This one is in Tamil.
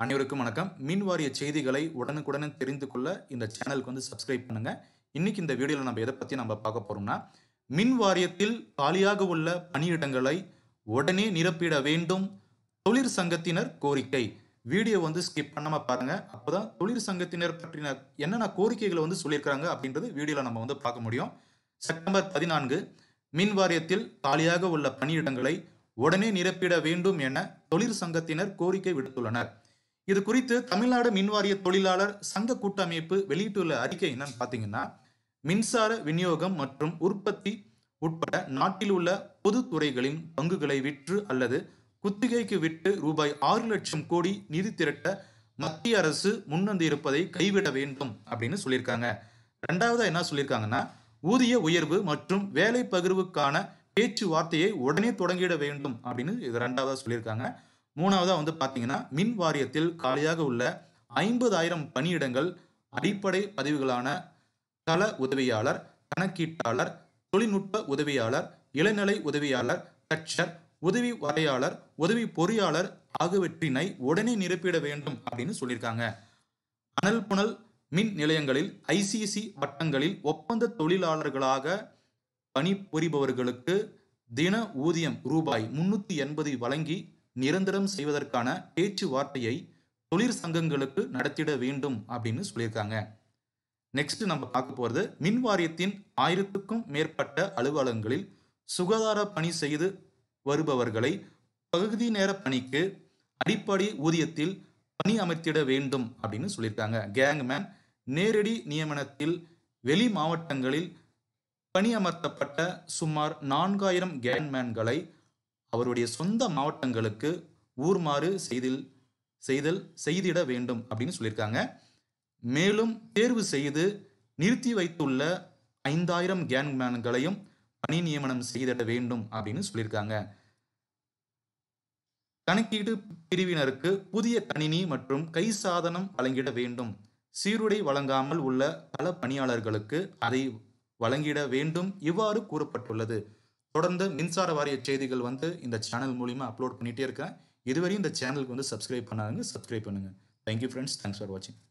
அனைவருக்கும் வணக்கம் மின் வாரிய செய்திகளை உடனுக்குடன் தெரிந்து கொள்ள இந்த சேனலுக்கு வந்து சப்ஸ்கிரைப் பண்ணுங்க இன்னைக்கு இந்த வீடியோவில் நம்ம எதை பற்றி நம்ம பார்க்க போறோம்னா மின் வாரியத்தில் காலியாக உள்ள பணியிடங்களை உடனே நிரப்பிட வேண்டும் தொழிற்சங்கத்தினர் கோரிக்கை வீடியோ வந்து ஸ்கிப் பண்ணாம பாருங்க அப்பதான் தொழிற்சங்கத்தினர் பற்றின என்னென்ன கோரிக்கைகளை வந்து சொல்லியிருக்காங்க அப்படின்றது வீடியோல நம்ம வந்து பார்க்க முடியும் செப்டம்பர் பதினான்கு மின் வாரியத்தில் காலியாக உள்ள பணியிடங்களை உடனே நிரப்பிட வேண்டும் என தொழிற்சங்கத்தினர் கோரிக்கை விடுத்துள்ளனர் இது குறித்து தமிழ்நாடு மின்வாரிய தொழிலாளர் சங்க கூட்டமைப்பு வெளியிட்டுள்ள அறிக்கை என்னன்னு பார்த்தீங்கன்னா மின்சார விநியோகம் மற்றும் உற்பத்தி உட்பட நாட்டில் உள்ள பொதுத்துறைகளின் பங்குகளை விற்று அல்லது குத்திகைக்கு விட்டு ரூபாய் ஆறு லட்சம் கோடி நிதி திரட்ட மத்திய அரசு முன்வந்து இருப்பதை கைவிட வேண்டும் அப்படின்னு சொல்லியிருக்காங்க ரெண்டாவதா என்ன சொல்லியிருக்காங்கன்னா ஊதிய உயர்வு மற்றும் வேலை பகிர்வுக்கான பேச்சுவார்த்தையை உடனே தொடங்கிட வேண்டும் அப்படின்னு இது ரெண்டாவதா சொல்லியிருக்காங்க மூணாவதா வந்து பாத்தீங்கன்னா மின் வாரியத்தில் காலியாக உள்ள ஐம்பதாயிரம் பணியிடங்கள் அடிப்படை பதவிகளான கள உதவியாளர் கணக்கீட்டாளர் தொழில்நுட்ப உதவியாளர் இளநிலை உதவியாளர் தச்சர் உதவி வரையாளர் உதவி பொறியாளர் ஆகியவற்றினை உடனே நிரப்பிட வேண்டும் அப்படின்னு சொல்லியிருக்காங்க அனல் புனல் மின் நிலையங்களில் ஐசிசி வட்டங்களில் ஒப்பந்த தொழிலாளர்களாக பணிபுரிபவர்களுக்கு தின ஊதியம் ரூபாய் முன்னூத்தி எண்பது வழங்கி நிரந்தரம் செய்வதற்கான பேச்சுவார்த்தையை தொழிற்சங்கங்களுக்கு நடத்திட வேண்டும் அப்படின்னு சொல்லியிருக்காங்க நெக்ஸ்ட் நம்ம பார்க்க போறது மின் வாரியத்தின் ஆயிரத்துக்கும் மேற்பட்ட அலுவலகங்களில் சுகாதார பணி செய்து வருபவர்களை பகுதி நேர பணிக்கு அடிப்படை ஊதியத்தில் பணி அமர்த்திட வேண்டும் அப்படின்னு சொல்லியிருக்காங்க கேங்மேன் நேரடி நியமனத்தில் வெளி மாவட்டங்களில் பணியமர்த்தப்பட்ட சுமார் நான்காயிரம் கேங்மேன்களை அவருடைய சொந்த மாவட்டங்களுக்கு ஊர்மாறு செய்தில் செய்தல் செய்திட வேண்டும் அப்படின்னு சொல்லியிருக்காங்க மேலும் தேர்வு செய்து நிறுத்தி வைத்துள்ள ஐந்தாயிரம் கேங்மேன்களையும் பணி நியமனம் செய்திட வேண்டும் அப்படின்னு சொல்லியிருக்காங்க கணக்கீடு பிரிவினருக்கு புதிய கணினி மற்றும் கை சாதனம் வழங்கிட வேண்டும் சீருடை வழங்காமல் உள்ள பல பணியாளர்களுக்கு அதை வழங்கிட வேண்டும் இவ்வாறு கூறப்பட்டுள்ளது தொடர்ந்து மின்சார வாரிய செய்திகள் வந்து இந்த சேனல் மூலியமா அப்லோட் பண்ணிட்டே இருக்கேன் இதுவரையும் இந்த சேனலுக்கு வந்து சப்ஸ்கிரைப் பண்ணாங்க சப்ஸ்கிரைப் பண்ணுங்க தேங்க்யூ ஃப்ரெண்ட்ஸ் தேங்க்ஸ் ஃபார் வாட்சிங்